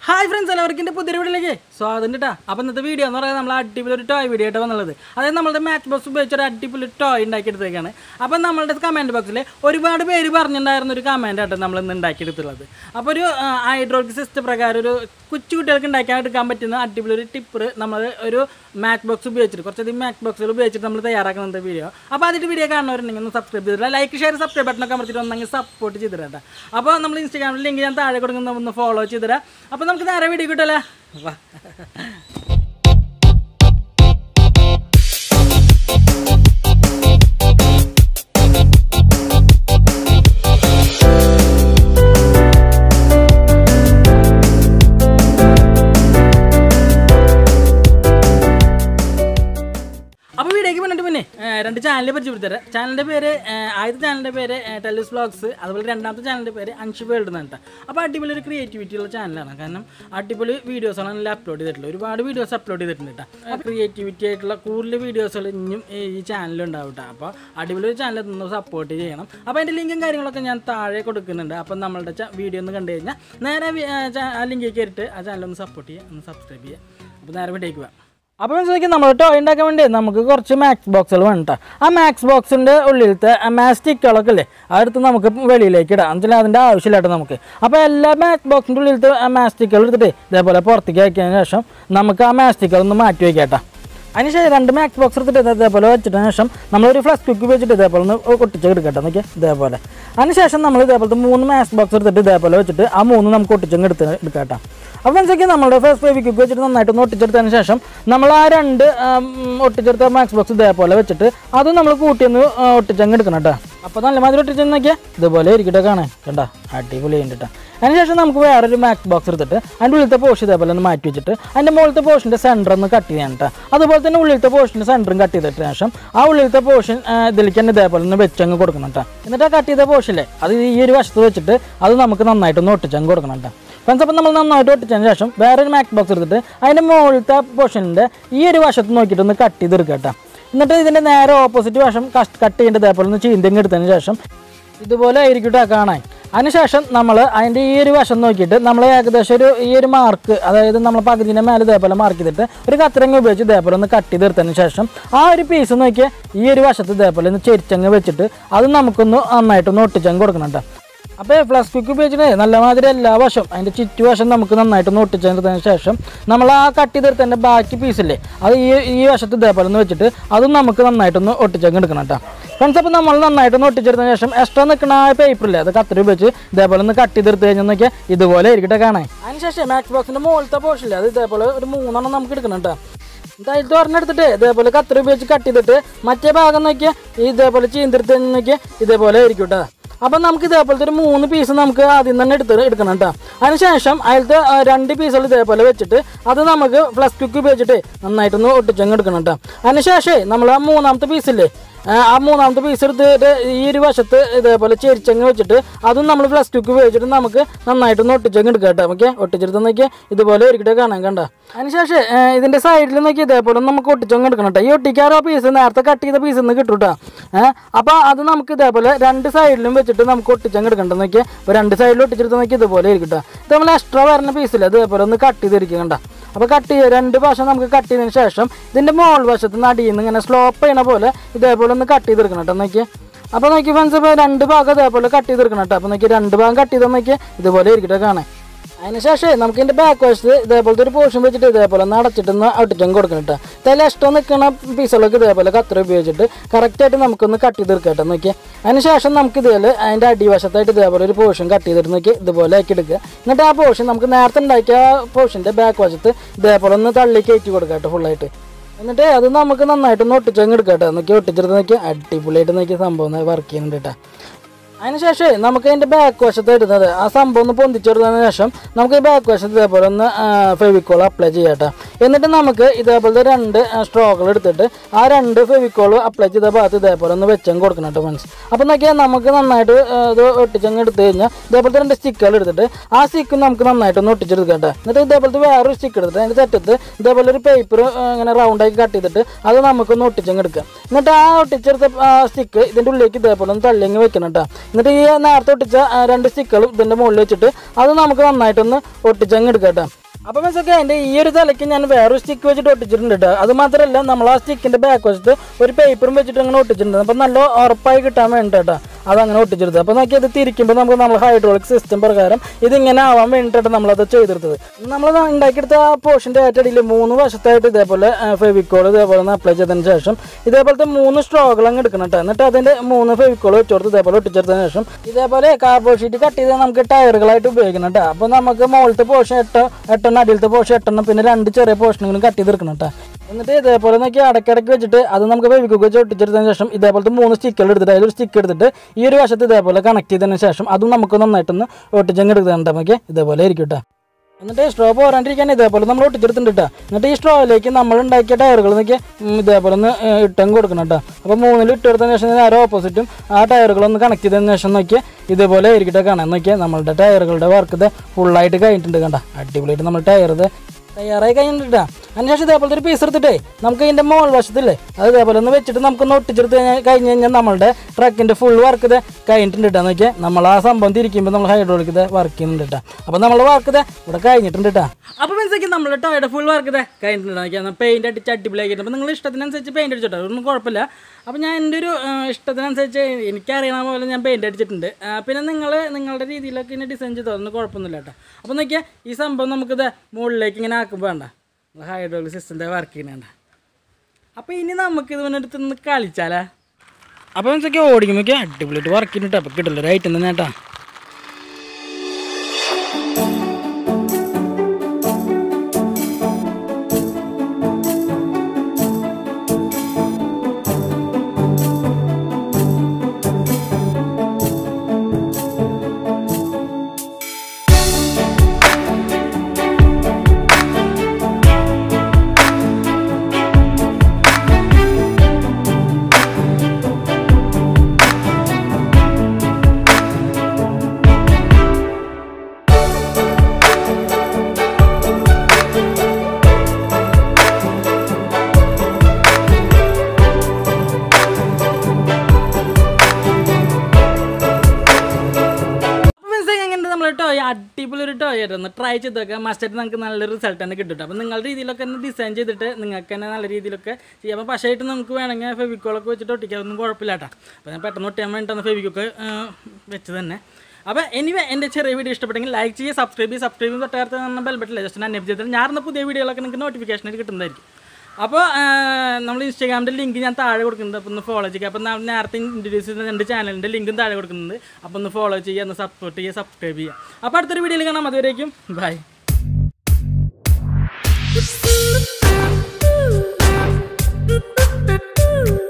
Hi friends എല്ലാവർക്കും എൻ്റെ പുതിയ വീഡിയോയിലേക്ക് സ്വാഗതം കേട്ടോ അപ്പോൾ ഇന്നത്തെ വീഡിയോ എന്ന് പറയുന്നത് നമ്മൾ അടിപൊളി ഒരു ടോയ് വീഡിയോ ആയിട്ട് വന്നുള്ളത് അതായത് നമ്മളുടെ മാച്ച് ബോക്സ് ഉപയോഗിച്ച് ഒരു അടിപൊളി ടോയ് ഉണ്ടാക്കിയെടുത്തേക്കാണ് അപ്പോൾ നമ്മളുടെ കമൻറ്റ് ബോക്സിൽ ഒരുപാട് പേര് പറഞ്ഞിട്ടുണ്ടായിരുന്ന ഒരു കമൻറ്റ് ആട്ടോ നമ്മൾ ഇന്ന് ഉണ്ടാക്കിയെടുത്തുള്ളത് അപ്പോൾ ഒരു ഹൈഡ്രോളിക് സിസ്റ്റം പ്രകാരം ഒരു കൊച്ചു കുട്ടികൾക്ക് ഉണ്ടാക്കാൻ എടുക്കാൻ പറ്റുന്ന അടിപൊളി ഒരു ടിപ്പർ നമ്മൾ ഒരു മാച്ച് ബോക്സ് ഉപയോഗിച്ചിട്ട് കുറച്ചധികം മാച്ച് ബോക്സുകൾ ഉപയോഗിച്ചിട്ട് നമ്മൾ തയ്യാറാക്കുന്ന വീഡിയോ അപ്പോൾ അതിൻ്റെ വീഡിയോ കാണുന്നവരുണ്ടെങ്കിൽ ഒന്ന് സബ്സ്ക്രൈബ് ചെയ്തിട്ട് ലൈക്ക് ഷെയർ സബ്സ്ക്രൈബ് ബട്ടനൊക്കെ അമർത്തിയിട്ട് ഒന്നെങ്കിൽ സപ്പോർട്ട് ചെയ്തിട്ടാ അപ്പോൾ നമ്മൾ ഇൻസ്റ്റാഗ്രാമിൽ ലിങ്ക് ഞാൻ താഴെ കൊടുക്കുന്ന ഒന്ന് ഫോളോ ചെയ്തിടാം അപ്പോൾ നമുക്ക് നേരെ വീഡിയോ കിട്ടല്ലേ വാ അപ്പോൾ വീഡിയോക്ക് മുന്നിട്ട് പിന്നെ ഏഹ്, രണ്ട് ചാനൽ പരിചയപ്പെടുത്തരാം ചാനലിൻ്റെ പേര് ഏഹ്, ആദ്യത്തെ ചാനലിൻ്റെ പേര് ടെലിസ് വ്ളോഗ്സ് അതുപോലെ രണ്ടാമത്തെ ചാനലിൻ്റെ പേര് അൻഷു വേൾഡ് എന്നാണ് കേട്ടോ അപ്പോൾ അടിപൊളി ഒരു ക്രിയേറ്റിവിറ്റി ഉള്ള ചാനലാണ് കാരണം അടിപൊളി വീഡിയോസാണ് അതിൽ അപ്ലോഡ് ചെയ്തിട്ടുള്ളത് ഒരുപാട് വീഡിയോസ് അപ്ലോഡ് ചെയ്തിട്ടുണ്ട് കേട്ടോ ക്രിയേറ്റിവിറ്റി ആയിട്ടുള്ള കൂടുതൽ വീഡിയോസുകൾ ഇനിയും ഈ ചാനലിൽ ഉണ്ടാവും കേട്ടോ അപ്പോൾ അടിപൊളി ഒരു ചാനൽ ഒന്ന് സപ്പോർട്ട് ചെയ്യണം അപ്പോൾ അതിൻ്റെ ലിങ്കും കാര്യങ്ങളൊക്കെ ഞാൻ താഴെ കൊടുക്കുന്നുണ്ട് അപ്പം നമ്മളുടെ വീഡിയോ ഒന്ന് കണ്ടു കഴിഞ്ഞാൽ നേരെ വി- ആ ചാ- ആ ലിങ്കിൽ കയറിയിട്ട് ആ ചാനൽ ഒന്ന് സപ്പോർട്ട് ചെയ്യുക ഒന്ന് സബ്സ്ക്രൈബ് ചെയ്യുക അപ്പോൾ നേരെ വീട്ടിലേക്ക് പോവാം അപ്പോൾ മനസ്സിലാക്കി നമ്മൾ ടോയ് ഉണ്ടാക്കാൻ വേണ്ടി നമുക്ക് കുറച്ച് മാക്സ് ബോക്സുകൾ വേണം ട്ടോ. ആ മാക്സ് ബോക്സിൻ്റെ ഉള്ളിലത്തെ മാസ്റ്റിക്കുകളൊക്കെ ഇല്ലേ അതെടുത്ത് നമുക്ക് വെളിയിലേക്ക് ഇടാം എന്നുവെച്ചാൽ അതിൻ്റെ ആവശ്യമില്ലാട്ടോ നമുക്ക് അപ്പോൾ എല്ലാ മാക്സ് ബോക്സിൻ്റെ ഉള്ളിലത്തെ മാസ്റ്റിക്കുകൾ എടുത്തിട്ട് ഇതേപോലെ പുറത്തേക്ക് ആക്കിയതിന് ശേഷം നമുക്ക് ആ മാസ്റ്റിക്കുകൾ ഒന്ന് മാറ്റി വയ്ക്കാം അതിനുശേഷം രണ്ട് മാക്സ് ബോക്സ് എടുത്തിട്ട് ഇത് ഇതേപോലെ വെച്ചിട്ടതിന് ശേഷം നമ്മളൊരു ഫ്ലക്സ് കുക്ക് വെച്ചിട്ട് ഇതേപോലെ ഒന്ന് ഒട്ടിച്ച് എടുക്കട്ടെ നോക്കിയാൽ ഇതേപോലെ അതിനുശേഷം നമ്മൾ ഇതേപോലത്തെ മൂന്ന് മാക്സ് ബോക്സ് എടുത്തിട്ട് ഇതേപോലെ വെച്ചിട്ട് ആ മൂന്ന് നമുക്ക് ഒട്ടിച്ചങ്ങ് എടുത്ത് എടുക്കാട്ടോ അപ്പോൾ മനസ്സിലാക്കി നമ്മുടെ ഫേസ് ബേബി കുക്ക് വെച്ചിട്ട് നന്നായിട്ട് ഒന്ന് ഒട്ടിച്ചെടുത്തതിന് ശേഷം നമ്മൾ ആ രണ്ട് ആം, ഒട്ടിച്ചെടുത്ത മാക്സ് ബോക്സ് ഇതേപോലെ വെച്ചിട്ട് അതും നമ്മൾ കൂട്ടിയൊന്ന് ആ, ഒട്ടിച്ചങ്ങ് എടുക്കണം കേട്ടോ അപ്പോൾ നല്ല മാതിരി ഒട്ടിച്ചെന്ന് നോക്കിയാൽ ഇതുപോലെ ഇരിക്കട്ടെ കാണാൻ കണ്ട അടിപൊളി ഉണ്ട് അതിനുശേഷം നമുക്ക് വേറൊരു മാക്സ് ബോക്സ് എടുത്തിട്ട് അതിൻ്റെ ഉള്ളിലത്തെ പോർഷൻ ഇതേപോലെ ഒന്ന് മാറ്റി വെച്ചിട്ട് അതിൻ്റെ മുകളിലത്തെ പോർഷൻ്റെ സെൻറ്റർ ഒന്ന് കട്ട് ചെയ്യാൻ കേട്ടോ അതുപോലെ തന്നെ ഉള്ളിലത്തെ പോർഷൻ്റെ സെൻറ്ററും കട്ട് ചെയ്തിട്ട് ശേഷം ആ ഉള്ളിലത്തെ പോർഷൻ ഇതിലേക്ക് തന്നെ ഇതേപോലെ ഒന്ന് വെച്ചങ്ങ് കൊടുക്കണം കേട്ടോ എന്നിട്ട് ആ കട്ട് ചെയ്ത പോർഷനില്ലേ അത് ഈ ഒരു വശത്ത് വെച്ചിട്ട് അത് നമുക്ക് നന്നായിട്ടൊന്ന് ഒട്ടിച്ചങ്ങ് കൊടുക്കണം കേട്ടോ ഫ്രണ്ട്സ് അപ്പം നമ്മൾ നന്നായിട്ട് ഒട്ടിച്ചതിന് ശേഷം വേറൊരു മാക്സ് ബോക്സ് എടുത്തിട്ട് അതിൻ്റെ മുകളിലത്തെ പോർഷനിൻ്റെ ഈ ഒരു വശത്ത് നോക്കിയിട്ട് ഒന്ന് കട്ട് ചെയ്ത് എടുക്കുക കേട്ടോ എന്നിട്ട് ഇതിൻ്റെ നേരെ ഓപ്പോസിറ്റ് വശം കട്ട് ചെയ്യേണ്ടത് ഇതേപോലെ ഒന്ന് ചീന്തെങ്ങ് എടുത്തതിന് ശേഷം ഇതുപോലെ ആയിരിക്കും ട്ടോ കാണാൻ അതിനുശേഷം നമ്മൾ അതിൻ്റെ ഈ ഒരു വശം നോക്കിയിട്ട് നമ്മൾ ഏകദേശം ഒരു ഈ ഒരു മാർക്ക് അതായത് നമ്മൾ പകുതിൻ്റെ മേലെ ഇതേപോലെ മാർക്ക് ചെയ്തിട്ട് ഒരു കത്തിരങ്ങ ഉപയോഗിച്ച് ഇതേപോലെ ഒന്ന് കട്ട് ചെയ്ത് എടുത്തതിന് ശേഷം ആ ഒരു പീസ് നോക്കിയാൽ ഈ ഒരു വശത്ത് ഇതേപോലെ ഒന്ന് ചെരിച്ചങ്ങ് വെച്ചിട്ട് അത് നമുക്കൊന്ന് നന്നായിട്ടൊന്ന് ഒട്ടിച്ചങ്ങ് കൊടുക്കണം കേട്ടോ അപ്പോൾ ഫ്ലക്സ് കുക്ക് ഉപയോഗിച്ചിട്ട് നല്ല മാതിരി എല്ലാ വശം അതിൻ്റെ ചുറ്റുവശം നമുക്ക് നന്നായിട്ട് ഒട്ടിച്ചതിന് ശേഷം നമ്മൾ ആ കട്ട് ചെയ്തെടുത്തതിൻ്റെ ബാക്കി പീസില്ലേ അത് ഈ ഈ വശത്ത് ഇതേപോലെ ഒന്ന് വെച്ചിട്ട് അതും നമുക്ക് നന്നായിട്ടൊന്ന് ഒട്ടിച്ചങ്ങ് എടുക്കണം കേട്ടോ ഫ്രണ്ട്സ് അപ്പോൾ നമ്മൾ നന്നായിട്ടൊന്ന് ഒട്ടിച്ചെടുത്തതിന് ശേഷം എക്സ്ട്രാ നിൽക്കുന്ന ആ പേപ്പറില്ലേ അത് കത്തിരി ഉപയോഗിച്ച് ഇതേപോലെ ഒന്ന് കട്ട് ചെയ്തെടുത്ത് കഴിഞ്ഞാൽ നോക്കിയാൽ ഇതുപോലെ ഇരിക്കട്ടെ കാണാൻ അതിനുശേഷം മാക്സ് ബോക്സിൻ്റെ മുകളിലത്തെ പോർഷനില്ലേ അത് ഇതേപോലെ ഒരു മൂന്നെണ്ണം നമുക്ക് എടുക്കണം കേട്ടോ ഇതായിട്ട് ഒരെണ്ണെടുത്തിട്ട് ഇതേപോലെ കത്തിരി ഉപയോഗിച്ച് കട്ട് ചെയ്തിട്ട് മറ്റേ ഭാഗം നോക്കിയാൽ ഇതേപോലെ ചീന്തിരുത്ത് നോക്കിയാൽ ഇതേപോലെ ആയിരിക്കും കേട്ടോ അപ്പം നമുക്ക് ഇതേപോലത്തെ ഒരു മൂന്ന് പീസ് നമുക്ക് ആദ്യം തന്നെ എടുത്ത് എടുക്കണം കേട്ടോ അതിനുശേഷം അതിലത്തെ ആ, രണ്ട് പീസുകൾ ഇതേപോലെ വെച്ചിട്ട് അത് നമുക്ക് ഫ്ലസ് കുക്ക് ഉപയോഗിച്ചിട്ട് നന്നായിട്ടൊന്ന് ഒട്ടിച്ചങ്ങ് എടുക്കണം കേട്ടോ അതിനുശേഷം നമ്മൾ ആ മൂന്നാമത്തെ പീസില്ലേ ആ, ആ മൂന്നാമത്തെ പീസ് എടുത്തിട്ട് ഈ ഒരു വശത്ത് ഇതേപോലെ ചെരിച്ചങ്ങ് വെച്ചിട്ട് അതും നമ്മൾ ഫ്ലസ് കുക്ക് ഉപയോഗിച്ചിട്ട് നമുക്ക് നന്നായിട്ടൊന്ന് ഒട്ടിച്ചങ്ങ് എടുക്കാം കേട്ടോ ഓക്കെ ഒട്ടിച്ചെടുത്ത് നോക്കിയാൽ ഇതുപോലെ ഒരിക്കലും കാണാൻ കണ്ട അതിനുശേഷം ആ, ഇതിൻ്റെ സൈഡിൽ നോക്കി ഇതേപോലെ നമുക്ക് ഒട്ടിച്ചങ്ങ് എടുക്കണം കേട്ടോ ഈ ഒട്ടിക്കാറോ പീസ് നേരത്തെ കട്ട് ചെയ്ത പീസിൽ നിന്ന് കിട്ടും കേട്ടോ ഏഹ് അപ്പോൾ അത് നമുക്ക് ഇതേപോലെ രണ്ട് സൈഡിലും വെച്ചിട്ട് നമുക്ക് ഒട്ടിച്ചങ്ങ് എടുക്കണ്ട നോക്കിയാൽ അപ്പോൾ രണ്ട് സൈഡിൽ ഒട്ടിച്ചെടുത്ത് നോക്കി ഇതുപോലെ ഇരിക്കും കേട്ടോ ഇത് നമ്മൾ എക്സ്ട്രാ വരുന്ന പീസില്ല ഇതേപോലെ ഒന്ന് കട്ട് ചെയ്തിരിക്കും കണ്ട അപ്പോൾ കട്ട് ചെയ്ത് രണ്ട് വശം നമുക്ക് കട്ട് ചെയ്തതിന് ശേഷം ഇതിൻ്റെ മോൾ വശത്ത് നിന്ന് അടിയിൽ നിന്ന് ഇങ്ങനെ സ്ലോപ്പ് ചെയ്യണ പോലെ ഇതേപോലെ ഒന്ന് കട്ട് ചെയ്തെടുക്കണം കേട്ടോ നോക്കിയാൽ അപ്പോൾ നോക്കി ഫ്രണ്ട്സ് ഇപ്പോൾ രണ്ട് ഭാഗം ഇതേപോലെ കട്ട് ചെയ്തെടുക്കണം കേട്ടോ അപ്പോൾ നോക്കി രണ്ട് ഭാഗം കട്ട് ചെയ്താൽ നോക്കിയാൽ ഇതുപോലെ ഇരിക്കട്ടെ കാണാൻ അതിനുശേഷം നമുക്ക് ഇതിൻ്റെ ബാക്ക് വശത്ത് ഇതേപോലത്തെ ഒരു പോർഷൻ വെച്ചിട്ട് ഇതേപോലെ ഒന്ന് അടച്ചിട്ടൊന്ന് ഔട്ടിച്ചും കൊടുക്കണം കേട്ടോ തല ഇഷ്ടം നിൽക്കുന്ന പീസുകളൊക്കെ ഇതേപോലെ കത്ര ഉപയോഗിച്ചിട്ട് കറക്റ്റായിട്ട് നമുക്കൊന്ന് കട്ട് ചെയ്തെടുക്കാം കേട്ടോ നോക്കിയാൽ അതിനുശേഷം നമുക്ക് ഇതിൽ അതിൻ്റെ അടിവശത്തായിട്ട് ഇതേപോലെ ഒരു പോർഷൻ കട്ട് ചെയ്തിട്ട് നോക്കി ഇതുപോലെ ആക്കി എടുക്കുക എന്നിട്ട് ആ പോർഷൻ നമുക്ക് നേരത്തെ ഉണ്ടാക്കിയ ആ പോർഷൻ്റെ ബാക്ക് വശത്ത് ഇതേപോലെ ഒന്ന് തള്ളി കയറ്റി കൊടുക്കാം കേട്ടോ ഫുള്ളായിട്ട് എന്നിട്ട് അത് നമുക്ക് നന്നായിട്ടൊന്ന് ഒട്ടിച്ചങ്ങ് എടുക്കാം കേട്ടോ നോക്കി ഒട്ടിച്ചെടുത്ത് നോക്കി അടിപൊളിയായിട്ട് നോക്കിയ സംഭവം വർക്ക് ചെയ്യുന്നുണ്ട് കേട്ടോ അതിനുശേഷം നമുക്ക് അതിൻ്റെ ബാക്ക് വശത്ത് ഇടുന്നത് ആ സംഭവം ഒന്ന് പൊന്തിച്ചെടുത്തതിന് ശേഷം നമുക്ക് ഈ ബാക്ക് വശത്ത് ഇതേപോലെ ഒന്ന് ഫെവിക്കോൾ അപ്ലൈ ചെയ്യാട്ടോ എന്നിട്ട് നമുക്ക് ഇതേപോലത്തെ രണ്ട് സ്ട്രോകൾ എടുത്തിട്ട് ആ രണ്ട് ഫെവിക്കോൾ അപ്ലൈ ചെയ്ത ഭാഗത്ത് ഇതേപോലെ ഒന്ന് വെച്ചങ്ങ് കൊടുക്കണം കേട്ടോ ഫ്രണ്ട്സ് അപ്പോൾ നോക്കിയാൽ നമുക്ക് നന്നായിട്ട് ആ, ഇത് ഒട്ടിച്ചങ്ങ് എടുത്ത് കഴിഞ്ഞാൽ ഇതേപോലത്തെ രണ്ട് സ്റ്റിക്കുകൾ എടുത്തിട്ട് ആ സ്റ്റിക്ക് നമുക്ക് നന്നായിട്ടൊന്ന് ഒട്ടിച്ചെടുക്കാം കേട്ടോ എന്നിട്ട് ഇതേപോലത്തെ വേറൊരു സ്റ്റിക്ക് എടുത്തിട്ട് അതിൻ്റെ തെറ്റത്ത് ഇതേപോലെ ഒരു പേപ്പർ ഇങ്ങനെ റൗണ്ടാക്കി കട്ട് ചെയ്തിട്ട് അത് നമുക്കൊന്ന് ഒട്ടിച്ചങ്ങ് എടുക്കാം എന്നിട്ട് ആ ഒട്ടിച്ചെടുത്ത സ്റ്റിക്ക് ഇതിൻ്റെ ഉള്ളിലേക്ക് ഇതേപോലെ ഒന്ന് തള്ളിങ്ങ് വെക്കണം കേട്ടോ എന്നിട്ട് ഈ നേരത്തെ ഒട്ടിച്ച ആ, രണ്ട് സ്റ്റിക്കുകളും ഇതിൻ്റെ മുകളിൽ വെച്ചിട്ട് അത് നമുക്ക് നന്നായിട്ടൊന്ന് ഒട്ടിച്ചങ്ങ് എടുക്കാം കേട്ടോ അപ്പോൾ മനസ്സൊക്കെ എൻ്റെ ഈ ഒരു തലയ്ക്ക് ഞാൻ വേറൊരു സ്റ്റിക്ക് വെച്ചിട്ട് ഒട്ടിച്ചിട്ടുണ്ട് കേട്ടോ അത് മാത്രമല്ല നമ്മൾ ആ സ്റ്റിക്കിൻ്റെ ബാക്ക് വശത്ത് ഒരു പേപ്പറും വെച്ചിട്ട് അങ്ങനെ ഒട്ടിച്ചിട്ടുണ്ട് അപ്പോൾ നല്ല ഉറപ്പായി കിട്ടാൻ വേണ്ടി കേട്ടോ അതങ്ങനെ ഒട്ടിച്ചെടുത്തത് അപ്പോൾ നോക്കി അത് തിരിക്കുമ്പോൾ നമുക്ക് നമ്മൾ ഹൈഡ്രോളിക് സിസ്റ്റം പ്രകാരം ഇതിങ്ങനെ ആവാൻ വേണ്ടിയിട്ടാണ് നമ്മളത് ചെയ്തെടുത്തത് നമ്മൾ ഉണ്ടാക്കിയെടുത്ത ആ പോർഷൻ്റെ ഏറ്റടിയിൽ മൂന്ന് വശത്തായിട്ട് ഇതേപോലെ ഫെവിക്കോൾ ഇതേപോലെ ഒന്ന് അപ്ലൈ ചെയ്തതിന് ശേഷം ഇതേപോലത്തെ മൂന്ന് സ്ട്രോകൾ അങ്ങ് എടുക്കണം കേട്ടോ എന്നിട്ട് അതിൻ്റെ മൂന്ന് ഫെവിക്കോൾ വെച്ച് കൊടുത്ത് ഇതേപോലെ ഒട്ടിച്ചെടുത്തതിന് ശേഷം ഇതേപോലെ കാർബോൺ ഷീറ്റ് കട്ട് ചെയ്ത് നമുക്ക് ടയറുകളായിട്ട് ഉപയോഗിക്കണം കേട്ടോ അപ്പോൾ നമുക്ക് മുകളിലത്തെ പോർഷൻ എട്ട് എട്ടെണ്ണം അടിയിലത്തെ പോർഷൻ എട്ടെണ്ണം പിന്നെ രണ്ട് ചെറിയ പോർഷനുകളും കട്ട് ചെയ്തെടുക്കണം കേട്ടോ എന്നിട്ട് ഇതേപോലെ നോക്കി അടക്കിടക്ക് വെച്ചിട്ട് അത് നമുക്ക് വെവിക്കൊക്കെ വെച്ച് ഒട്ടിച്ചെടുത്തതിന് ശേഷം ഇതേപോലത്തെ മൂന്ന് സ്റ്റിക്കുകൾ എടുത്തിട്ട് അതിലൊരു സ്റ്റിക്ക് എടുത്തിട്ട് ഈ ഒരു വശത്ത് ഇതേപോലെ കണക്ട് ചെയ്തതിന് ശേഷം അതും നമുക്ക് നന്നായിട്ടൊന്ന് ഒട്ടിച്ചങ്ങ് എടുക്കുന്നുണ്ട് നമുക്ക് ഇതേപോലെ ആയിരിക്കും കേട്ടോ എന്നിട്ട് സ്ട്രോ പോരാണ്ടിരിക്കാൻ ഇതേപോലെ നമ്മൾ ഒട്ടിച്ചെടുത്തിട്ടുണ്ട് കേട്ടോ എന്നിട്ട് ഈ സ്ട്രോയിലേക്ക് നമ്മൾ ഉണ്ടാക്കിയ ടയറുകൾ നോക്കി ഇതേപോലെ ഒന്ന് ഏഹ്, ഇട്ടങ്ങ് കൊടുക്കണം കേട്ടോ അപ്പോൾ മൂന്നിൽ ഇട്ട് കൊടുത്തതിന് ശേഷം നേരെ ഓപ്പോസിറ്റും ആ ടയറുകളൊന്ന് കണക്ട് ചെയ്തതിന് ശേഷം നോക്കിയാൽ ഇതേപോലെ ആയിരിക്കട്ടെ കാണാൻ നോക്കിയാൽ നമ്മളുടെ ടയറുകളുടെ വർക്ക് ഇത് ഫുള്ളായിട്ട് കഴിഞ്ഞിട്ടുണ്ട് കണ്ട അടിപൊളിയായിട്ട് നമ്മൾ ടയർ ഇത് തയ്യാറായി കഴിഞ്ഞിട്ടാ അതിനുശേഷം ഇതേപോലത്തെ ഒരു പീസ് എടുത്തിട്ടേ നമുക്ക് ഇതിൻ്റെ മോൾ വശത്തില്ലേ അത് ഇതേപോലെ ഒന്ന് വെച്ചിട്ട് നമുക്കൊന്ന് ഒട്ടിച്ചെടുത്ത് കഴിഞ്ഞാൽ കഴിഞ്ഞ് കഴിഞ്ഞാൽ നമ്മളുടെ ട്രക്കിൻ്റെ ഫുൾ വർക്ക് ഇത് കഴിഞ്ഞിട്ടുണ്ട് കേട്ടോ നോക്കിയാൽ നമ്മൾ ആ സംഭവം തിരിക്കുമ്പോൾ നമ്മൾ ഹൈഡ്രോളിക് ഇത് വർക്ക് ചെയ്യുന്നുണ്ട് കേട്ടോ അപ്പോൾ നമ്മൾ വർക്ക് ഇത് ഇവിടെ കഴിഞ്ഞിട്ടുണ്ട് കേട്ടോ അപ്പോൾ മനസ്സിലാക്കി നമ്മൾ ടോയുടെ ഫുൾ വർക്ക് ഇത് കഴിഞ്ഞിട്ടുണ്ട് നോക്കിയാൽ പെയിൻ്റ് അടിച്ച് അടിപൊളിയാക്കിയിട്ട് അപ്പോൾ നിങ്ങൾ ഇഷ്ടത്തിനനുസരിച്ച് പെയിൻ്റ് അടിച്ചോട്ടോ ഒന്നും കുഴപ്പമില്ല അപ്പോൾ ഞാൻ എൻ്റെ ഒരു ആ, ഇഷ്ടത്തിനനുസരിച്ച് എനിക്കറിയണ പോലെ ഞാൻ പെയിൻ്റ് അടിച്ചിട്ടുണ്ട് ആ, പിന്നെ നിങ്ങൾ നിങ്ങളുടെ രീതിയിലൊക്കെ ഇങ്ങനെ ഡിസൈൻ ചെയ്തോ ഒന്നും കുഴപ്പമൊന്നുമില്ല കേട്ടോ അപ്പോൾ നോക്കിയാൽ ഈ സംഭവം നമുക്കിത് മുകളിലേക്ക് ഇങ്ങനെ ആക്കുമ്പോൾ വേണ്ട ഹൈഡ്രോളിക് സിസ്റ്റൻ്റെ വർക്ക് ചെയ്യുന്നുണ്ട് അപ്പോൾ ഇനി നമുക്ക് ഇത് അടുത്ത് നിന്ന് കളിച്ചാലേ അപ്പോൾ എന്തൊക്കെ ഓടിക്കുമ്പോൾ അടിപൊളിയായിട്ട് വർക്ക് ചെയ്യുന്നുണ്ട് അപ്പോൾ കിട്ടില്ല ഒരു ഐറ്റം തന്നെ കേട്ടോ അപ്പോൾ മനസ്സിലായി എങ്ങനെ നമ്മൾ ടോയ് അടിപൊളി ഒരു ടോയ് ആയിരുന്നു ട്രൈ ചെയ്തൊക്കെ മസ്റ്റായിട്ട് നമുക്ക് നല്ല റിസൾട്ട് തന്നെ കിട്ടും കേട്ടോ അപ്പോൾ നിങ്ങളുടെ രീതിയിലൊക്കെ ഒന്ന് ഡിസൈൻ ചെയ്തിട്ട് നിങ്ങൾക്ക് തന്നെ നല്ല രീതിയിലൊക്കെ ചെയ്യാം അപ്പോൾ പക്ഷേ ആയിട്ട് നമുക്ക് വേണമെങ്കിൽ ഫെവിക്കോളൊക്കെ വെച്ചിട്ട് ഒട്ടിക്കാൻ ഒന്നും കുഴപ്പമില്ല കേട്ടോ അപ്പോൾ ഞാൻ പെട്ടെന്ന് ഒട്ടിയാൻ വേണ്ടിയിട്ടാണ് ഫെവിക്കൊക്കെ വെച്ച് തന്നെ അപ്പോൾ എനിവേ എൻ്റെ ചെറിയ വീഡിയോ ഇഷ്ടപ്പെട്ടെങ്കിൽ ലൈക്ക് ചെയ്യുക സബ്സ്ക്രൈബ് ചെയ്യുക സബ്സ്ക്രൈബ് ചെയ്യുക തൊട്ടടുത്ത് ബെൽ ബട്ടൺ ജസ്റ്റ് ഞാൻ ചെയ്തിട്ട് ഞാറുന്ന പുതിയ വീഡിയോകളൊക്കെ നിങ്ങൾക്ക് നോട്ടിഫിക്കേഷനായിട്ട് കിട്ടുന്നതായിരിക്കും അപ്പോൾ നമ്മൾ ഇൻസ്റ്റാഗ്രാമിൻ്റെ ലിങ്ക് ഞാൻ താഴെ കൊടുക്കുന്നുണ്ട് അപ്പോൾ ഒന്ന് ഫോളോ ചെയ്യുക അപ്പോൾ നമ്മൾ നേരത്തെ ഇൻട്രൊഡ്യൂസ് ചെയ്ത രണ്ട് ചാനലിൻ്റെ ലിങ്കും താഴെ കൊടുക്കുന്നുണ്ട് അപ്പോൾ ഒന്ന് ഫോളോ ചെയ്യുക ഒന്ന് സപ്പോർട്ട് ചെയ്യുക സബ്സ്ക്രൈബ് ചെയ്യുക അപ്പോൾ അടുത്തൊരു വീഡിയോയിൽ കാണാം അതുവരേക്കും ബൈ Ooh.